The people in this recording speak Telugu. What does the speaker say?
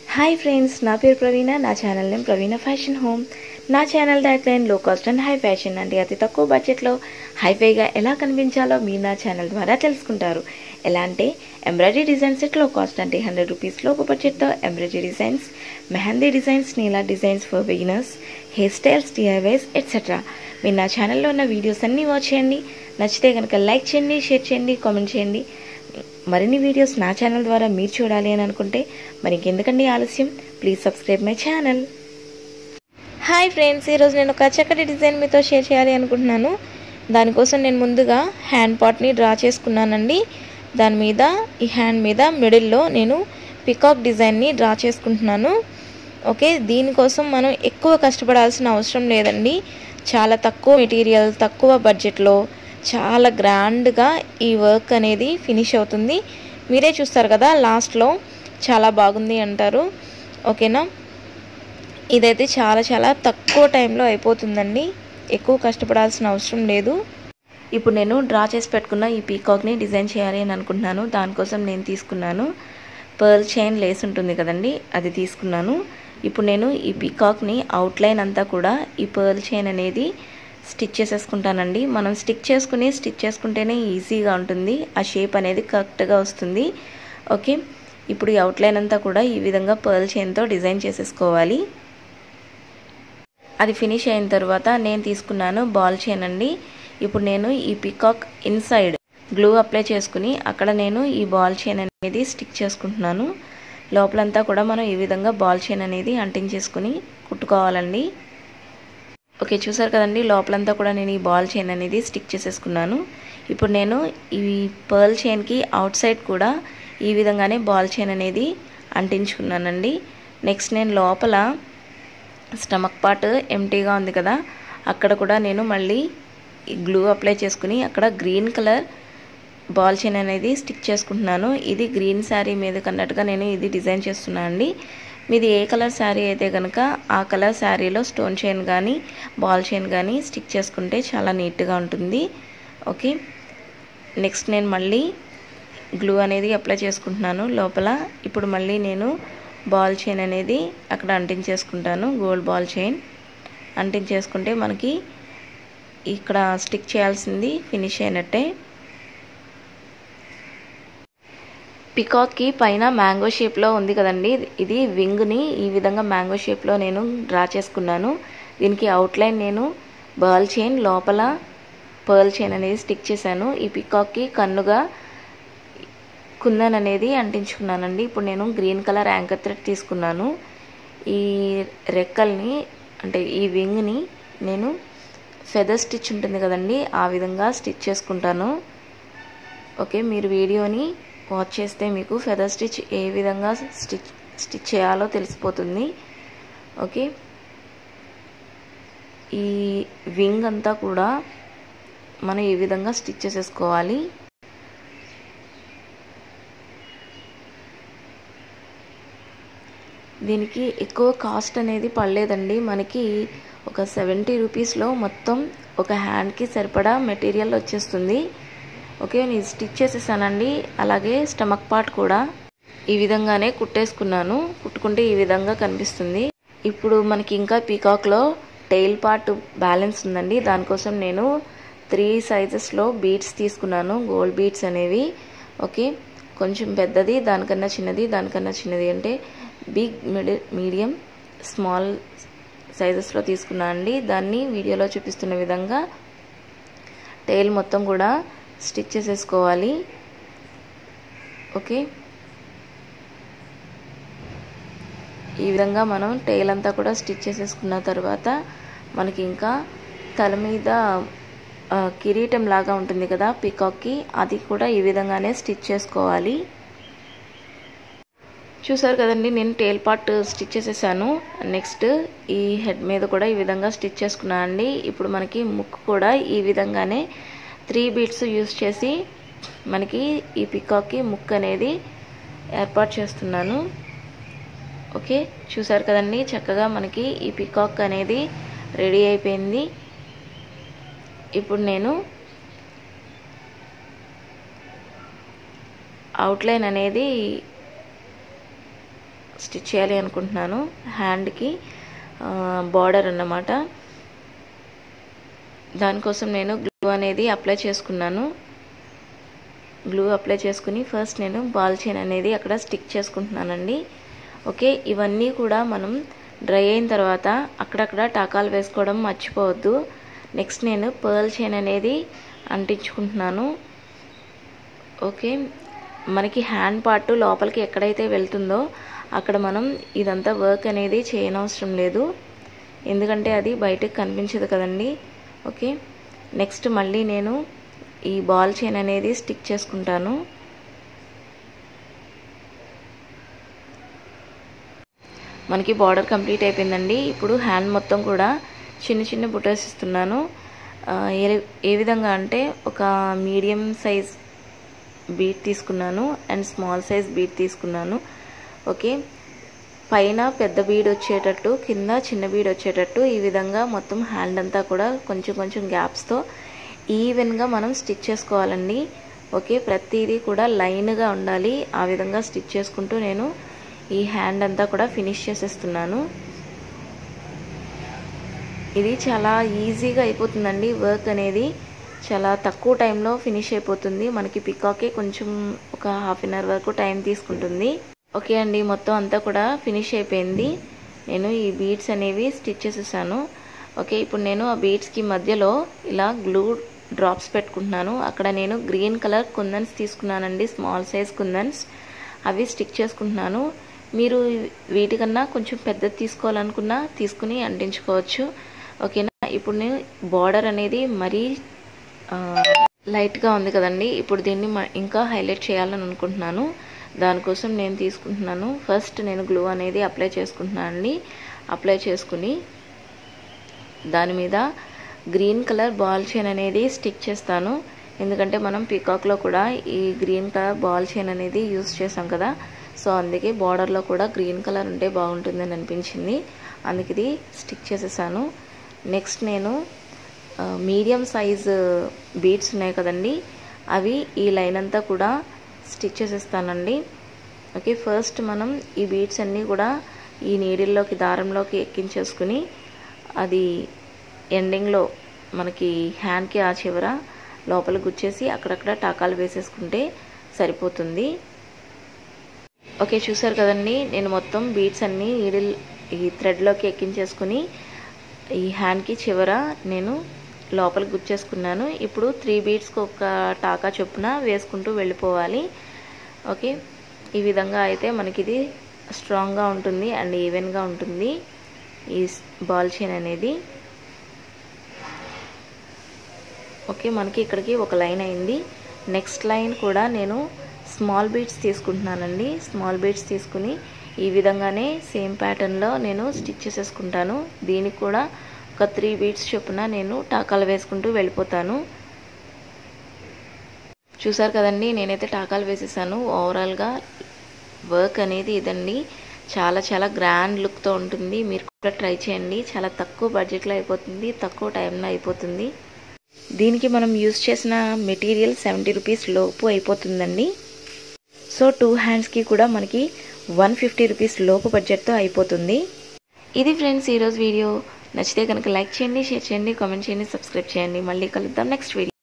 హాయ్ ఫ్రెండ్స్ నా పేరు ప్రవీణ నా channel name Praveena fashion home నా channel line low cost and high fashion అంటే అతి తక్కువ బడ్జెట్లో హైఫైగా ఎలా కనిపించాలో మీరు నా ఛానల్ ద్వారా తెలుసుకుంటారు ఎలా అంటే embroidery designs at low cost అంటే హండ్రెడ్ రూపీస్ లోపు బడ్జెట్తో ఎంబ్రాయిడరీ డిజైన్స్ మెహందీ డిజైన్స్ నీలా designs for beginners hair styles DIYs etcetera మీరు నా ఛానల్లో ఉన్న వీడియోస్ అన్నీ వాచ్ చేయండి నచ్చితే కనుక లైక్ చేయండి షేర్ చేయండి కామెంట్ చేయండి మరిన్ని వీడియోస్ నా ఛానల్ ద్వారా మీరు చూడాలి అని అనుకుంటే మరి ఇంకెందుకండి ఆలస్యం please subscribe my channel hi friends ఈరోజు నేను ఒక చక్కటి డిజైన్ మీతో షేర్ చేయాలి అనుకుంటున్నాను దానికోసం నేను ముందుగా హ్యాండ్ పాట్ని డ్రా చేసుకున్నానండి దాని మీద ఈ హ్యాండ్ మీద మిడిల్లో నేను పికాక్ డిజైన్ని డ్రా చేసుకుంటున్నాను ఓకే దీనికోసం మనం ఎక్కువ కష్టపడాల్సిన అవసరం లేదండి చాలా తక్కువ మెటీరియల్ తక్కువ బడ్జెట్లో చాలా గ్రాండ్గా ఈ వర్క్ అనేది ఫినిష్ అవుతుంది మీరే చూస్తారు కదా లాస్ట్లో చాలా బాగుంది అంటారు ఓకేనా ఇదైతే చాలా చాలా తక్కువ టైంలో అయిపోతుందండి ఎక్కువ కష్టపడాల్సిన అవసరం లేదు ఇప్పుడు నేను డ్రా చేసి పెట్టుకున్న ఈ పీకాక్ని డిజైన్ చేయాలి అని అనుకుంటున్నాను దానికోసం నేను తీసుకున్నాను పర్ల్ చైన్ లేస్ ఉంటుంది కదండి అది తీసుకున్నాను ఇప్పుడు నేను ఈ పీకాక్ని అవుట్లైన్ అంతా కూడా ఈ పర్ల్ చైన్ అనేది స్టిచ్ చేసేసుకుంటానండి మనం స్టిక్ చేసుకుని స్టిచ్ చేసుకుంటేనే ఈజీగా ఉంటుంది ఆ షేప్ అనేది కరెక్ట్గా వస్తుంది ఓకే ఇప్పుడు ఈ అవుట్లైన్ అంతా కూడా ఈ విధంగా పర్ల్ చైన్తో డిజైన్ చేసేసుకోవాలి అది ఫినిష్ అయిన తర్వాత నేను తీసుకున్నాను బాల్ చైన్ అండి ఇప్పుడు నేను ఈ పికాక్ ఇన్సైడ్ గ్లూ అప్లై చేసుకుని అక్కడ నేను ఈ బాల్ చైన్ అనేది స్టిక్ చేసుకుంటున్నాను లోపలంతా కూడా మనం ఈ విధంగా బాల్ చైన్ అనేది అంటించేసుకుని కుట్టుకోవాలండి ఓకే చూసారు కదండి లోపలంతా కూడా నేను ఈ బాల్ చైన్ అనేది స్టిక్ చేసేసుకున్నాను ఇప్పుడు నేను ఈ పర్ల్ చైన్కి అవుట్ సైడ్ కూడా ఈ విధంగానే బాల్ చైన్ అనేది అంటించుకున్నానండి నెక్స్ట్ నేను లోపల స్టమక్ పార్ట్ ఎంటీగా ఉంది కదా అక్కడ కూడా నేను మళ్ళీ గ్లూ అప్లై చేసుకుని అక్కడ గ్రీన్ కలర్ బాల్ చైన్ అనేది స్టిక్ చేసుకుంటున్నాను ఇది గ్రీన్ శారీ మీద కన్నట్టుగా నేను ఇది డిజైన్ చేస్తున్నాను అండి మీది ఏ కలర్ శారీ అయితే కనుక ఆ కలర్ శారీలో స్టోన్ చైన్ కానీ బాల్ చైన్ కానీ స్టిక్ చేసుకుంటే చాలా నీట్గా ఉంటుంది ఓకే నెక్స్ట్ నేను మళ్ళీ గ్లూ అనేది అప్లై చేసుకుంటున్నాను లోపల ఇప్పుడు మళ్ళీ నేను బాల్ చైన్ అనేది అక్కడ అంటించేసుకుంటాను గోల్డ్ బాల్ చైన్ అంటించేసుకుంటే మనకి ఇక్కడ స్టిక్ చేయాల్సింది ఫినిష్ అయినట్టే పికాక్కి పైన మ్యాంగో షేప్లో ఉంది కదండి ఇది వింగ్ని ఈ విధంగా మ్యాంగో షేప్లో నేను డ్రా చేసుకున్నాను దీనికి అవుట్లైన్ నేను బర్ల్ చైన్ లోపల పర్ల్ చైన్ అనేది స్టిక్ చేశాను ఈ పికాక్కి కన్నుగా కుందన్ అనేది అంటించుకున్నానండి ఇప్పుడు నేను గ్రీన్ కలర్ యాంకర్ థ్రెడ్ తీసుకున్నాను ఈ రెక్కల్ని అంటే ఈ వింగ్ని నేను ఫెదర్ స్టిచ్ ఉంటుంది కదండి ఆ విధంగా స్టిచ్ చేసుకుంటాను ఓకే మీరు వీడియోని వాచ్ చేస్తే మీకు ఫెదర్ స్టిచ్ ఏ విధంగా స్టిచ్ స్టిచ్ చేయాలో తెలిసిపోతుంది ఓకే ఈ వింగ్ అంతా కూడా మనం ఈ విధంగా స్టిచ్ చేసేసుకోవాలి దీనికి ఎక్కువ కాస్ట్ అనేది పడలేదండి మనకి ఒక సెవెంటీ రూపీస్లో మొత్తం ఒక హ్యాండ్కి సరిపడా మెటీరియల్ వచ్చేస్తుంది ఓకే నేను స్టిచ్ చేసేసానండి అలాగే స్టమక్ పార్ట్ కూడా ఈ విధంగానే కుట్టేసుకున్నాను కుట్టుకుంటే ఈ విధంగా కనిపిస్తుంది ఇప్పుడు మనకి ఇంకా పీకాక్లో టెయిల్ పార్ట్ బ్యాలెన్స్ ఉందండి దానికోసం నేను త్రీ సైజెస్లో బీడ్స్ తీసుకున్నాను గోల్డ్ బీడ్స్ అనేవి ఓకే కొంచెం పెద్దది దానికన్నా చిన్నది దానికన్నా చిన్నది అంటే బిగ్ మిడిల్ మీడియం స్మాల్ సైజెస్లో తీసుకున్నాను అండి దాన్ని వీడియోలో చూపిస్తున్న విధంగా టైల్ మొత్తం కూడా స్టిచ్ చేసేసుకోవాలి ఓకే ఈ విధంగా మనం టైల్ అంతా కూడా స్టిచ్ చేసేసుకున్న తర్వాత మనకి ఇంకా తల మీద కిరీటం లాగా ఉంటుంది కదా పికాక్కి అది కూడా ఈ విధంగానే స్టిచ్ చేసుకోవాలి చూసారు కదండి నేను టేల్ పార్ట్ స్టిచ్ చేసేసాను నెక్స్ట్ ఈ హెడ్ మీద కూడా ఈ విధంగా స్టిచ్ చేసుకున్నాను అండి ఇప్పుడు మనకి ముక్కు కూడా ఈ విధంగానే త్రీ బీట్స్ యూస్ చేసి మనకి ఈ పికాక్కి ముక్ అనేది ఏర్పాటు చేస్తున్నాను ఓకే చూసారు కదండి చక్కగా మనకి ఈ పికాక్ అనేది రెడీ అయిపోయింది ఇప్పుడు నేను అవుట్లైన్ అనేది స్టిచ్ చేయాలి అనుకుంటున్నాను హ్యాండ్కి బార్డర్ అన్నమాట దానికోసం నేను గ్లూ అనేది అప్లై చేసుకున్నాను గ్లూ అప్లై చేసుకుని ఫస్ట్ నేను బాల్ చైన్ అనేది అక్కడ స్టిక్ చేసుకుంటున్నానండి ఓకే ఇవన్నీ కూడా మనం డ్రై అయిన తర్వాత అక్కడక్కడ టాకాలు వేసుకోవడం మర్చిపోవద్దు నెక్స్ట్ నేను పర్ల్ చైన్ అనేది అంటించుకుంటున్నాను ఓకే మనకి హ్యాండ్ పార్ట్ లోపలికి ఎక్కడైతే వెళ్తుందో అక్కడ మనం ఇదంతా వర్క్ అనేది చేయనవసరం లేదు ఎందుకంటే అది బయటకు కనిపించదు కదండి ఓకే నెక్స్ట్ మళ్ళీ నేను ఈ బాల్ చైన్ అనేది స్టిక్ చేసుకుంటాను మనకి బార్డర్ కంప్లీట్ అయిపోయిందండి ఇప్పుడు హ్యాండ్ మొత్తం కూడా చిన్న చిన్న బుటర్స్ ఇస్తున్నాను ఏ ఏ విధంగా అంటే ఒక మీడియం సైజ్ బీట్ తీసుకున్నాను అండ్ స్మాల్ సైజ్ బీట్ తీసుకున్నాను ఓకే పైన పెద్ద బీడ్ వచ్చేటట్టు కింద చిన్న బీడ్ వచ్చేటట్టు ఈ విధంగా మొత్తం హ్యాండ్ అంతా కూడా కొంచెం కొంచెం గ్యాప్స్తో ఈవెన్గా మనం స్టిచ్ చేసుకోవాలండి ఓకే ప్రతిదీ కూడా లైన్గా ఉండాలి ఆ విధంగా స్టిచ్ చేసుకుంటూ నేను ఈ హ్యాండ్ అంతా కూడా ఫినిష్ చేసేస్తున్నాను ఇది చాలా ఈజీగా అయిపోతుందండి వర్క్ అనేది చాలా తక్కువ టైంలో ఫినిష్ అయిపోతుంది మనకి పికాకే కొంచెం ఒక హాఫ్ అన్ అవర్ వరకు టైం తీసుకుంటుంది ఓకే అండి మొత్తం అంతా కూడా ఫినిష్ అయిపోయింది నేను ఈ బీడ్స్ అనేవి స్టిచ్ చేసేసాను ఓకే ఇప్పుడు నేను ఆ బీడ్స్కి మధ్యలో ఇలా గ్లూ డ్రాప్స్ పెట్టుకుంటున్నాను అక్కడ నేను గ్రీన్ కలర్ కుందన్స్ తీసుకున్నానండి స్మాల్ సైజ్ కుందన్స్ అవి స్టిక్ చేసుకుంటున్నాను మీరు వీటికన్నా కొంచెం పెద్దది తీసుకోవాలనుకున్నా తీసుకుని అంటించుకోవచ్చు ఓకేనా ఇప్పుడు నేను బార్డర్ అనేది మరీ లైట్గా ఉంది కదండి ఇప్పుడు దీన్ని ఇంకా హైలైట్ చేయాలని అనుకుంటున్నాను దానికోసం నేను తీసుకుంటున్నాను ఫస్ట్ నేను గ్లూ అనేది అప్లై చేసుకుంటున్నాను అండి అప్లై చేసుకుని దాని మీద గ్రీన్ కలర్ బాల్ చైన్ అనేది స్టిక్ చేస్తాను ఎందుకంటే మనం పీకాక్లో కూడా ఈ గ్రీన్ కలర్ బాల్ చైన్ అనేది యూస్ చేసాం కదా సో అందుకే బార్డర్లో కూడా గ్రీన్ కలర్ ఉంటే బాగుంటుందని అనిపించింది అందుకే ఇది స్టిక్ చేసేసాను నెక్స్ట్ నేను మీడియం సైజ్ బీడ్స్ ఉన్నాయి కదండి అవి ఈ లైన్ అంతా కూడా స్టిచ్ చేసేస్తానండి ఓకే ఫస్ట్ మనం ఈ బీడ్స్ అన్నీ కూడా ఈ నీడిల్లోకి దారంలోకి ఎక్కించేసుకుని అది ఎండింగ్లో మనకి హ్యాండ్కి ఆ చివర లోపల గుచ్చేసి అక్కడక్కడ టాకాలు వేసేసుకుంటే సరిపోతుంది ఓకే చూసారు కదండి నేను మొత్తం బీడ్స్ అన్నీ నీడిల్ ఈ థ్రెడ్లోకి ఎక్కించేసుకుని ఈ హ్యాండ్కి చివర నేను లోపల గుచ్చేసుకున్నాను ఇప్పుడు త్రీ బీడ్స్కి ఒక టాకా చొప్పున వేసుకుంటూ వెళ్ళిపోవాలి ఓకే ఈ విధంగా అయితే మనకి ఇది స్ట్రాంగ్గా ఉంటుంది అండ్ ఈవెన్గా ఉంటుంది ఈ బాల్ చైన్ అనేది ఓకే మనకి ఇక్కడికి ఒక లైన్ అయింది నెక్స్ట్ లైన్ కూడా నేను స్మాల్ బీడ్స్ తీసుకుంటున్నానండి స్మాల్ బీడ్స్ తీసుకుని ఈ విధంగానే సేమ్ ప్యాటర్న్లో నేను స్టిచ్ చేసేసుకుంటాను దీనికి కూడా ఒక త్రీ బీడ్స్ చొప్పున నేను టాకాలు వేసుకుంటూ వెళ్ళిపోతాను చూసారు కదండి నేనైతే టాకాలు వేసేసాను ఓవరాల్గా వర్క్ అనేది ఇదండి చాలా చాలా గ్రాండ్ లుక్తో ఉంటుంది మీరు కూడా ట్రై చేయండి చాలా తక్కువ బడ్జెట్లో అయిపోతుంది తక్కువ టైంలో అయిపోతుంది దీనికి మనం యూజ్ చేసిన మెటీరియల్ సెవెంటీ రూపీస్ లోపు అయిపోతుందండి సో టూ హ్యాండ్స్కి కూడా మనకి వన్ ఫిఫ్టీ రూపీస్ లోపు బడ్జెట్తో అయిపోతుంది ఇది ఫ్రెండ్స్ ఈరోజు వీడియో నచ్చితే కనుక లైక్ చేయండి షేర్ చేయండి కామెంట్ చేయండి సబ్స్క్రైబ్ చేయండి మళ్ళీ కలుద్దాం నెక్స్ట్ వీడియో